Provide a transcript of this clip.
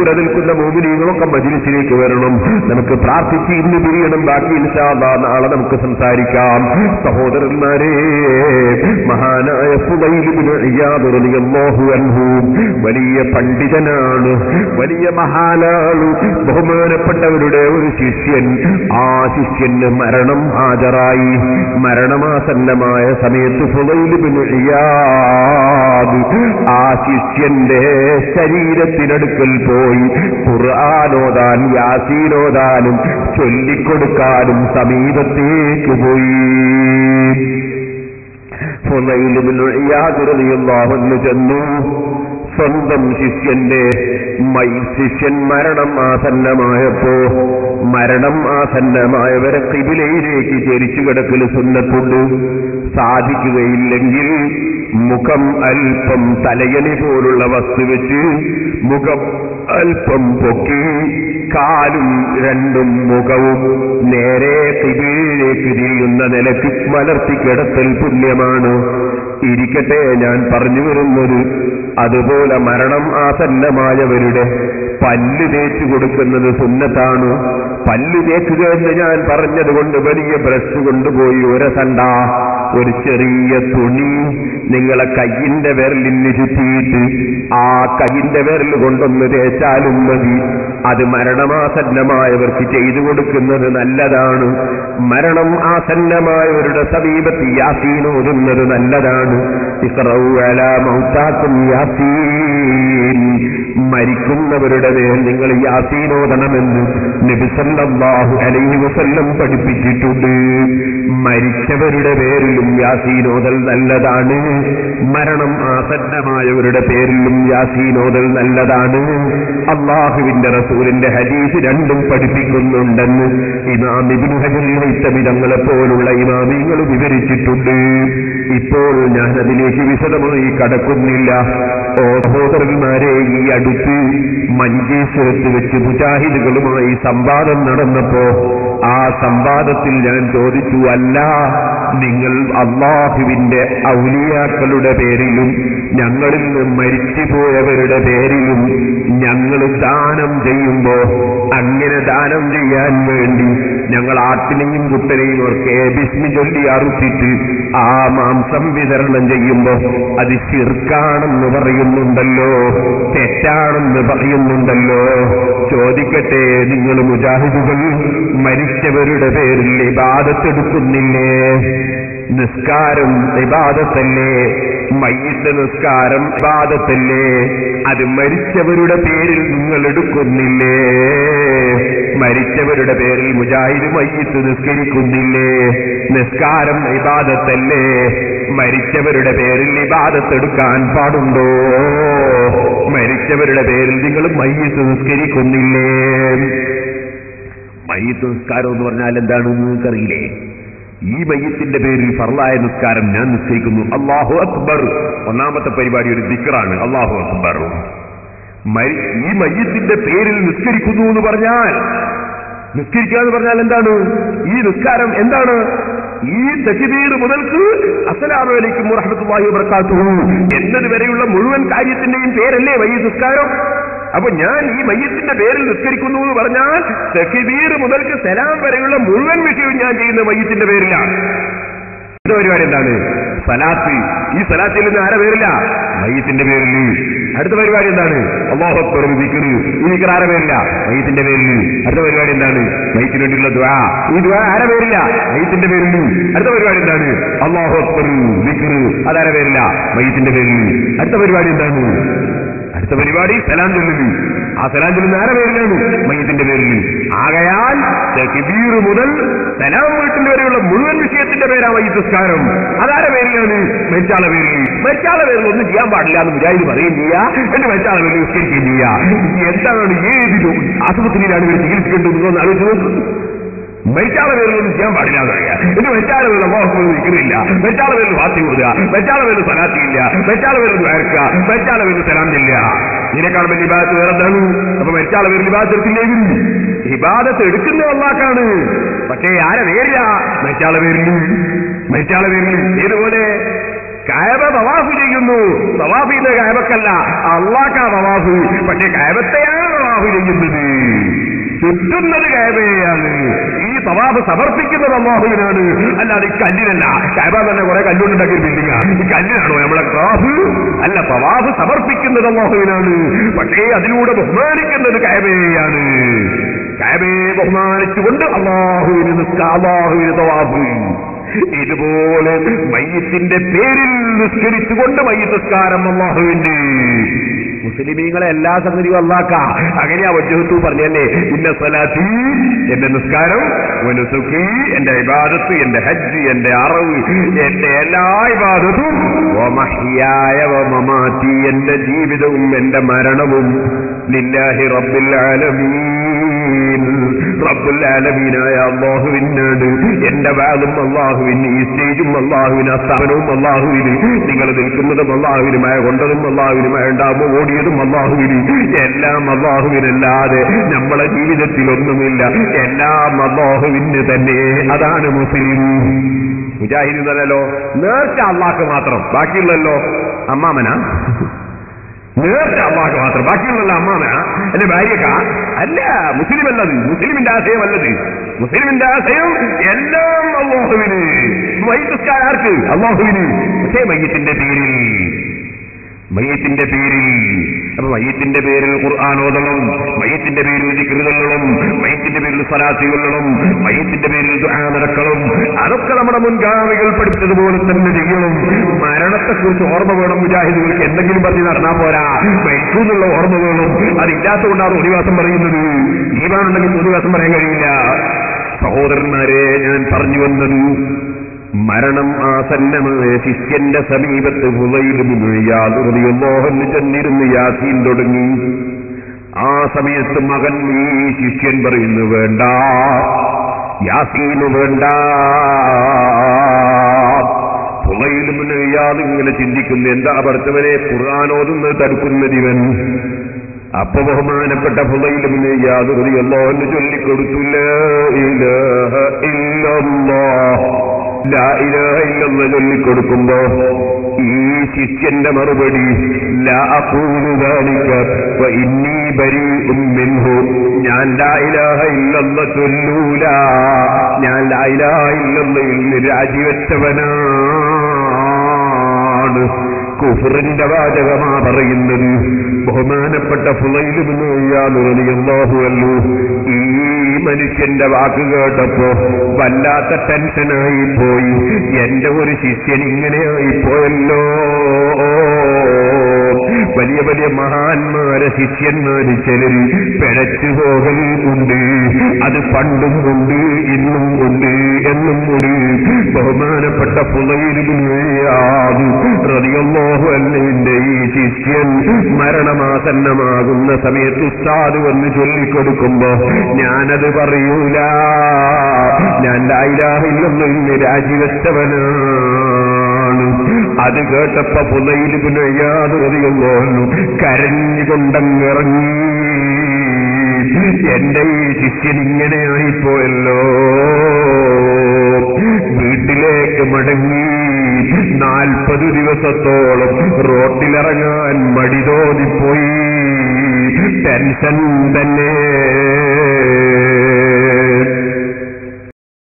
ദൂരെ നിൽക്കുന്ന മോമിനികളൊക്കെ മജിലിസിലേക്ക് വരണം നമുക്ക് പ്രാർത്ഥിച്ച് ഇന്ന് പിരിയണം ബാക്കി ഇൻഷാ അല്ലാ നാളെ നമുക്ക് സംസാരിക്കാം സഹോദരന്മാരെ മഹാനായ ഫുദൈൽ ഇബ്നു ഇയാദ് റളിയല്ലാഹു അൻഹു വലിയ പണ്ഡിതനാണ് വലിയ മഹാനാണ് ബഹുമാനപ്പെട്ടവരുടെ ഒരു ശിഷ്യൻ ആ ശിഷ്യന് മരണം ഹാജരായി മരണമാസന്നമായ സമയത്ത് ഫുദൈൽ ഇബ്നു ഇയാദ് ആ ശിഷ്യന്റെ ശരീരത്തിനടുക്കൽ പോയി ഖുർആാനോദാൻ യാസീനോദാനും ചൊല്ലിക്കൊടുക്കാനും സമീപത്തേക്ക് പോയി ഫുദൈൽ ഇബ്നു ഇയാദ് റളിയല്ലാഹു അൻഹു ചെന്നു സ്വന്തം ശിഷ്യന്റെ മൈ ശിഷ്യൻ മരണം ആസന്നമായപ്പോ മരണം ആസന്നമായവരെ കിബിലയിലേക്ക് ചരിച്ചു കിടക്കൽ സുന്നത്തുണ്ട് സാധിക്കുകയില്ലെങ്കിൽ മുഖം അല്പം തലയണി പോലുള്ള വസ്തു വെച്ച് മുഖം അല്പം പൊക്കി കാലും രണ്ടും മുഖവും നേരെ കിബിലേക്ക് തിരിയുന്ന നിലയ്ക്ക് മലർത്തി കിടത്തൽ പുണ്യമാണ് ഇരിക്കട്ടെ ഞാൻ പറഞ്ഞു വരുന്നത് അതുപോലെ മരണം ആസന്നമായവരുടെ പല്ല് തേച്ചു കൊടുക്കുന്നത് സുന്നത്താണ് പല്ല് തേക്കുക എന്ന് ഞാൻ പറഞ്ഞതുകൊണ്ട് വലിയ ബ്രഷ് കൊണ്ടുപോയി ഒരസണ്ട ഒരു ചെറിയ തുണി നിങ്ങളെ കയ്യിന്റെ വിരലിന് ചുറ്റിയിട്ട് ആ കയ്യിന്റെ വിരൽ കൊണ്ടൊന്ന് തേച്ചാലും മതി അത് മരണമാസന്നമായവർക്ക് ചെയ്തു കൊടുക്കുന്നത് നല്ലതാണ് മരണം ആസന്നമായവരുടെ സമീപത്ത് യാസീൻ ഓതുന്നത് നല്ലതാണ് ഇഖ്റൗ അലാ മൗതാക്കും യാസീൻ മരിക്കുന്നവരുടെ മേൽ നിങ്ങൾ യാസീനോദണമെന്ന് നബിസല്ലാഹു അലൈഹി വസല്ലം പഠിപ്പിച്ചിട്ടുണ്ട് മരിച്ചവരുടെ പേരിലും യാസീനോദൽ നല്ലതാണ് മരണം ആസന്നമായവരുടെ പേരിലും യാസീനോദൽ നല്ലതാണ് അള്ളാഹുവിന്റെ റസൂലിന്റെ ഹദീസ് രണ്ടും പഠിപ്പിക്കുന്നുണ്ടെന്ന് ഇമാം ഇബ്നു ഹജർ തങ്ങളെ പോലുള്ള ഇമാമിങ്ങൾ വിവരിച്ചിട്ടുണ്ട് ഇപ്പോൾ ഞാൻ അതിലേക്ക് വിശദമായി കടക്കുന്നില്ല ഓ സഹോദരന്മാരെ ഈ അടുത്ത് മഞ്ചേശ്വരത്ത് വെച്ച് മുജാഹിദുകളുമായി സംവാദം നടന്നപ്പോ ആ സംവാദത്തിൽ ഞാൻ ചോദിച്ചു അല്ല നിങ്ങൾ അള്ളാഹുവിന്റെ ഔലിയാക്കളുടെ പേരിലും ഞങ്ങളിൽ നിന്ന് മരിച്ചുപോയവരുടെ പേരിലും ഞങ്ങൾ ദാനം ചെയ്യുമ്പോ അങ്ങനെ ദാനം ചെയ്യാൻ വേണ്ടി ഞങ്ങൾ ആട്ടിനെയും കുട്ടനെയും ഒക്കെ ബിസ്മി ചൊല്ലി അറുത്തിട്ട് ആ മാംസം വിതരണം ചെയ്യുമ്പോ അത് ശിർക്കാണെന്ന് പറയുന്നുണ്ടല്ലോ തെറ്റാണെന്ന് പറയുന്നുണ്ടല്ലോ ചോദിക്കട്ടെ നിങ്ങൾ മുജാഹിദുകൾ മരിച്ചവരുടെ പേരിൽ ഇബാദത്തെടുക്കുന്നില്ലേ നിസ്കാരം ഇബാദത്തല്ലേ മയ്യത്ത് നിസ്കാരം ഇബാദത്തല്ലേ അത് മരിച്ചവരുടെ പേരിൽ നിങ്ങൾ എടുക്കുന്നില്ലേ മരിച്ചവരുടെ പേരിൽ മുജാഹിദ് മയ്യത്ത് നിസ്കരിക്കുന്നില്ലേ നിസ്കാരം ഇബാദത്തല്ലേ മരിച്ചവരുടെ പേരിൽ ഇബാദത്തെടുക്കാൻ പാടുണ്ടോ മരിച്ചവരുടെ പേരിൽ നിങ്ങൾ മയ്യത്ത് നിസ്കരിക്കുന്നില്ലേ മയ്യത്ത് നിസ്കാരം എന്ന് പറഞ്ഞാൽ എന്താണെന്ന് നിങ്ങൾക്കറിയില്ലേ ഈ മയ്യത്തിന്റെ പേരിൽ ഫർലായ നിസ്കാരം ഞാൻ നിശ്ചയിക്കുന്നു അള്ളാഹു അക്ബർ ഒന്നാമത്തെ പരിപാടി ഒരു ദിക്കറാണ് അള്ളാഹു അക്ബർ മരി- ഈ മയ്യത്തിന്റെ പേരിൽ നിസ്കരിക്കുന്നു എന്ന് പറഞ്ഞാൽ നിസ്കരിക്കുക എന്ന് പറഞ്ഞാൽ എന്താണ് ഈ നിസ്കാരം എന്താണ് ഈ തക്ബീർ മുതൽക്ക് അസ്സലാമു അലൈക്കും വറഹ്മത്തുള്ളാഹി വബറകാതുഹു എന്നത് വരെയുള്ള മുഴുവൻ കാര്യത്തിന്റെയും പേരല്ലേ വയ്യ നിസ്കാരം അപ്പൊ ഞാൻ ഈ മയ്യത്തിന്റെ പേരിൽ നിസ്കരിക്കുന്നു എന്ന് പറഞ്ഞാൽ തക്ബീർ മുതൽക്ക് സലാം വരെയുള്ള മുഴുവൻ വിഷയവും ഞാൻ ചെയ്യുന്ന മയ്യത്തിന്റെ പേരിലാണ് അടുത്ത പരിപാടി എന്താണ് സലാത്ത് ഈ സലാത്തിൽ നിന്ന് ആരെ പേരില്ല മയ്യത്തിന്റെ പേരിൽ അടുത്ത പരിപാടി എന്താണ് അള്ളാഹു അക്ബർ ദിക്റ് ഈ ദിക്ർ ആരെ പേരില്ല മയ്യത്തിന്റെ പേരിൽ അടുത്ത പരിപാടി എന്താണ് മയ്യത്തിന് വേണ്ടിയുള്ള ദ്വാ ഈ ദ്വാ ആരെ പേരില്ല മയ്യത്തിന്റെ പേരിൽ അടുത്ത പരിപാടി എന്താണ് അള്ളാഹു അക്ബർ ദിക്റ് അതാരെ പേരില്ല മയ്യത്തിന്റെ പേരിൽ അടുത്ത പരിപാടി എന്താണ് അടുത്ത പരിപാടി സലാം ചൊല്ലുന്നു ആ സലാം ചൊല്ലുന്ന ആരെ പേരിലാണ് മയ്യത്തിന്റെ പേരിൽ ആകയാൽ തക്ബീർ മുതൽ സലാം വീട്ടിൽ വരെയുള്ള മുഴുവൻ വിഷയത്തിന്റെ പേരാ മയ്യത്തസ്കാരം അതാരെ പേരിലാണ് മരിച്ചാളെ പേരിൽ മരിച്ചാളെ പേരിൽ ഒന്നും ചെയ്യാൻ പാടില്ല എന്ന് മുജാഹിദ് പറയുകയും ചെയ്യാ എന്റെ മരിച്ചാളെ പേരിൽ നിസ്കരിക്കുകയും ചെയ്യാ എന്താണ് ഏത് ആശുപത്രിയിലാണ് ഇവർ ചികിത്സിക്കേണ്ടത് എന്ന് ആലോചിച്ച് നോക്ക് മരിച്ചാളെ പേരിലൊന്നും ചെയ്യാൻ പാടില്ല എന്നറിയാം ഇത് മരിച്ചാളെ പേരിൽ മോഹം നിൽക്കുന്നില്ല മരിച്ചാളെ പേരിൽ വാത്തി കൊടുക്കുക മരിച്ചാളെ പേരിൽ സലാത്തിയില്ല മരിച്ചാളെ പേരിൽ വരക്കുക മരിച്ചാളെ പേരിൽ സലാം ചെല്ലുക ഇതിനേക്കാൾ വലിയ ഇബാദത്ത് വേറെ എന്താണ് അപ്പൊ മരിച്ചാളെ പേരിൽ ഇബാദത്ത് എടുത്തില്ലെങ്കിൽ ഇബാദത്ത് എടുക്കുന്ന അള്ളാക്കാണ് പക്ഷേ ആരെ പേരില്ല മരിച്ചാളെ പേരിൽ മരിച്ചാളെ പേരിൽ ഏതുപോലെ കയബ തവാഫ് ചെയ്യുന്നു തവാഫ് ചെയ്യുന്ന കയബക്കല്ല അള്ളാക്കാ തവാഫ് പക്ഷേ കയബത്തെയാണ് തവാഫ് തവാഫ് ചെയ്യുന്നത് ചുറ്റുന്നത് കാബയാണ് ഈ തവാഫ് സമർപ്പിക്കുന്നത് അള്ളാഹുവിനാണ് അല്ലാതെ ഈ കല്ലിനല്ല കാബ തന്നെ കുറെ കല്ലുണ്ടാക്കിയ ബിൽഡിംഗാ ഈ കല്ലിനാണോ നമ്മളെ തവാഫ് അല്ല തവാഫ് സമർപ്പിക്കുന്നത് അള്ളാഹുവിനാണ് പക്ഷേ അതിലൂടെ ബഹുമാനിക്കുന്നത് കാബയാണ് കാബയെ ബഹുമാനിച്ചുകൊണ്ട് അള്ളാഹുവിന് നിസ്കാ അള്ളാഹുവിന് തവാഫ് ഇതുപോലെ മയ്യത്തിന്റെ പേരിൽ നിസ്കരിച്ചുകൊണ്ട് മയ്യത്തസ്കാരം അള്ളാഹുവിന്റെ മുസ്ലിമീങ്ങളെ എല്ലാ സംഗതിയും അള്ളാക്ക അങ്ങനെയാ വജ്ജഹത്തു പറഞ്ഞല്ലേ ഇന്ന സലാത്തി എന്റെ നിസ്കാരം വനുസുഖി എന്റെ ഇബാദത്ത് എന്റെ ഹജ്ജ് എന്റെ അറവ് എന്റെ എല്ലാ ഇബാദത്തും വമഹ്യായ വമമാറ്റി എന്റെ ജീവിതവും എന്റെ മരണവും ലില്ലാഹി റബ്ബിൽ ആലമീൻ റബ്ബുൽ ആലമീനായ അള്ളാഹുവിനാണ് എന്റെ വാദും അള്ളാഹുവിന് ഈ സ്റ്റേജും അള്ളാഹുവിന് ആ സ്ഥാപനവും അള്ളാഹുവിന് നിങ്ങൾ നിൽക്കുന്നതും അള്ളാഹുവിനുമായ കൊണ്ടതും അള്ളാഹുവിനുമായ ഉണ്ടാകുമ്പോൾ ഓടിയതും അള്ളാഹുവിന് എല്ലാം അള്ളാഹുവിനല്ലാതെ നമ്മളെ ജീവിതത്തിൽ ഒന്നുമില്ല എല്ലാം അള്ളാഹുവിന് തന്നെ അതാണ് മുസ്ലിം മുജാഹിദ് എന്നല്ലോ നേർച്ച അള്ളാഹ് മാത്രം ബാക്കിയുള്ളല്ലോ അമ്മാമനാ നേർച്ച അള്ളാഹ് മാത്രം ബാക്കിയുള്ള അമ്മാമ എന്റെ ഭാര്യക്ക അല്ല മുസ്ലിം അല്ലത് മുസ്ലിമിന്റെ ആശയം അല്ലത് മുസ്ലിമിന്റെ ആശയം എല്ലാം അള്ളാഹുവിന് വൈദ്യുസ്കാർ ആർക്ക് അള്ളാഹുവിന് പക്ഷേ മയ്യത്തിന്റെ പേരിൽ മയ്യത്തിന്റെ പേരിൽ അപ്പൊ മയ്യത്തിന്റെ പേരിൽ ഖുർആൻ ഓതണം മയ്യത്തിന്റെ പേരിൽ ദിക്റുകളും മയ്യത്തിന്റെ പേരിൽ സലാത്തുകളും മയ്യത്തിന്റെ പേരിൽ ദുആ നടക്കണം അതൊക്കെ നമ്മുടെ മുൻഗാമികൾ പഠിച്ചതുപോലെ തന്നെ ചെയ്യണം മരണത്തെക്കുറിച്ച് ഓർമ്മ വേണം മുജാഹിദുകൾക്ക് എന്തെങ്കിലും പറഞ്ഞ് നടന്നാൽ പോരാ മരിക്കൂ എന്നുള്ള ഓർമ്മ വേണം അതില്ലാത്തതുകൊണ്ടാണ് ഒഴിവാസം പറയുന്നത് ജീവാനുണ്ടെങ്കിൽ ഒഴിവാസം പറയാൻ കഴിയില്ല സഹോദരന്മാരെ ഞാൻ പറഞ്ഞു വന്നത് മരണം ആസന്നമായ ശിഷ്യന്റെ സമീപത്ത് യാതൊരുതിയോഹന് ചെന്നിരുന്ന് യാസീൻ തുടങ്ങി ആ സമയത്ത് മകൻ ഈ ശിഷ്യൻ പറയുന്നു വേണ്ട യാസീന് വേണ്ട പുകയിലും ഇയാളിങ്ങനെ ചിന്തിക്കുന്നു എന്താ ഭർത്തവനെ ഖുർആാനോതുന്നത് തടുക്കുന്നത് ഇവൻ അപ്പൊ ബഹുമാനപ്പെട്ട പുകയിലും യാതൊരു അല്ലോന്ന് ചൊല്ലിക്കൊടുത്തില്ല ഇലഹ ഇല്ലല്ലാഹ് ലാ ഇലാഹ ഇല്ലല്ലാഹ് ചൊല്ലിക്കൊടുക്കുമ്പോ ഈ ശിഷ്യന്റെ മറുപടി ലാ അഖൂലു ദാലിക വ ഇന്നി ബരീഉം മിൻഹു ഞാൻ ലാ ഇലാഹ ഇല്ലല്ലാഹ് ചൊല്ലൂല ഞാൻ ലാ ഇലാഹ ഇല്ലല്ലാഹയിൽ നിന്ന് രാജിവെച്ചവനാണ് കുഫറിന്റെ വാചകമാ പറയുന്നത് ബഹുമാനപ്പെട്ട ഫുളയിലുമെന്നറിയാഹുവല്ലു ഈ മനുഷ്യന്റെ വാക്ക് കേട്ടപ്പോ വല്ലാത്ത ടെൻഷനായി പോയി എന്റെ ഒരു ശിഷ്യൻ ഇങ്ങനെയായി പോയല്ലോ വലിയ വലിയ മഹാന്മാരെ ശിഷ്യന്മാര് ചിലർ പിഴച്ചു പോകൽ ഉണ്ട് അത് പണ്ടും ഉണ്ട് ഇന്നും ഉണ്ട് എന്നും ഉണ്ട് ബഹുമാനപ്പെട്ട പുളയിരിയാഹു അല്ലിന്റെ ഈ ശിഷ്യൻ മരണമാസന്നമാകുന്ന സമയത്ത് ഉസ്താദ് വന്ന് ചൊല്ലിക്കൊടുക്കുമ്പോ ഞാനത് പറയൂല ഞാൻ ലായിലാഹില്ലെന്ന് ഇന്ന് രാജിവെച്ചവനാണ് അത് കേട്ടപ്പോ പുലയിൽ പിന്നെ യാതൊരു കരഞ്ഞുകൊണ്ടങ്ങിറങ്ങി എന്റെ ഈ ശിഷ്യൻ ഇങ്ങനെ ആയിപ്പോയല്ലോ വീട്ടിലേക്ക് മടങ്ങി നാൽപ്പത് ദിവസത്തോളം റോട്ടിലിറങ്ങാൻ മടി തോന്നിപ്പോയി ടെൻഷൻ തന്നെ